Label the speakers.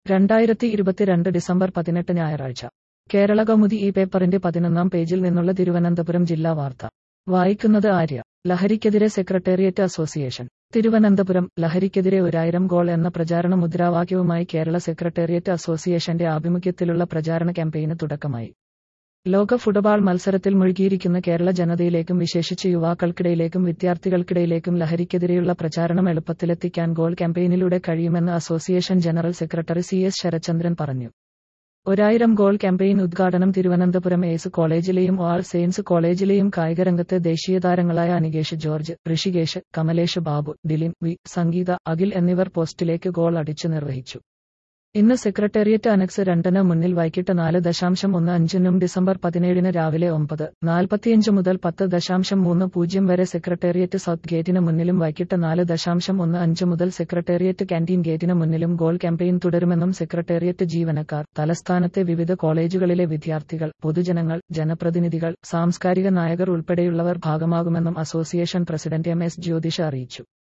Speaker 1: രണ്ടായിരത്തി ഇരുപത്തിരണ്ട് ഡിസംബർ പതിനെട്ട് ഞായറാഴ്ച കേരള കൗമുദി ഈ പേപ്പറിന്റെ പതിനൊന്നാം പേജിൽ നിന്നുള്ള തിരുവനന്തപുരം ജില്ലാ വാർത്ത വായിക്കുന്നത് ആര്യ ലഹരിക്കെതിരെ സെക്രട്ടേറിയറ്റ് അസോസിയേഷൻ തിരുവനന്തപുരം ലഹരിക്കെതിരെ ഒരായിരം ഗോൾ എന്ന പ്രചാരണ മുദ്രാവാക്യവുമായി കേരള സെക്രട്ടേറിയറ്റ് അസോസിയേഷന്റെ ആഭിമുഖ്യത്തിലുള്ള പ്രചാരണ ക്യാമ്പയിന് തുടക്കമായി ലോക ഫുട്ബോൾ മത്സരത്തിൽ മുഴുകിയിരിക്കുന്ന കേരള ജനതയിലേക്കും വിശേഷിച്ച് യുവാക്കൾക്കിടയിലേക്കും വിദ്യാർത്ഥികൾക്കിടയിലേക്കും ലഹരിക്കെതിരെയുള്ള പ്രചാരണം എളുപ്പത്തിലെത്തിക്കാൻ ഗോൾ ക്യാമ്പയിനിലൂടെ കഴിയുമെന്ന് association general secretary C S Sarachandran പറഞ്ഞു ഒരായിരം ഗോൾ ക്യാമ്പയിൻ ഉദ്ഘാടനം തിരുവനന്തപുരം എയ്സ് കോളേജിലെയും ഓൾ സെയിൻസ് കോളേജിലെയും കായികരംഗത്തെ ദേശീയ താരങ്ങളായ അനികേഷ് ജോർജ് ഋഷികേഷ് കമലേഷ് ബാബു ഡിലിൻ വി സംഗീത അഖിൽ എന്നിവർ പോസ്റ്റിലേക്ക് ഗോൾ അടിച്ചു നിർവഹിച്ചു ഇന്ന് സെക്രട്ടേറിയറ്റ് അനക്സ് രണ്ടിന് മുന്നിൽ വൈകിട്ട് നാല് ദശാംശം ഒന്ന് അഞ്ചിനും ഡിസംബർ പതിനേഴിന് രാവിലെ ഒമ്പത് നാൽപ്പത്തിയഞ്ച് മുതൽ പത്ത് ദശാംശം മൂന്ന് പൂജ്യം വരെ സെക്രട്ടേറിയറ്റ് സൗത്ത് ഗേറ്റിന് മുന്നിലും വൈകിട്ട് നാല് ദശാംശം ഒന്ന് അഞ്ച് മുതൽ സെക്രട്ടേറിയറ്റ് ക്യാന്റീൻ ഗേറ്റിന് മുന്നിലും ഗോൾ ക്യാമ്പയിൻ തുടരുമെന്നും സെക്രട്ടേറിയറ്റ് ജീവനക്കാർ തലസ്ഥാനത്തെ വിവിധ കോളേജുകളിലെ വിദ്യാർത്ഥികൾ പൊതുജനങ്ങൾ ജനപ്രതിനിധികൾ സാംസ്കാരിക നായകർ ഉൾപ്പെടെയുള്ളവർ ഭാഗമാകുമെന്നും association president M S Jyothisha അറിയിച്ചു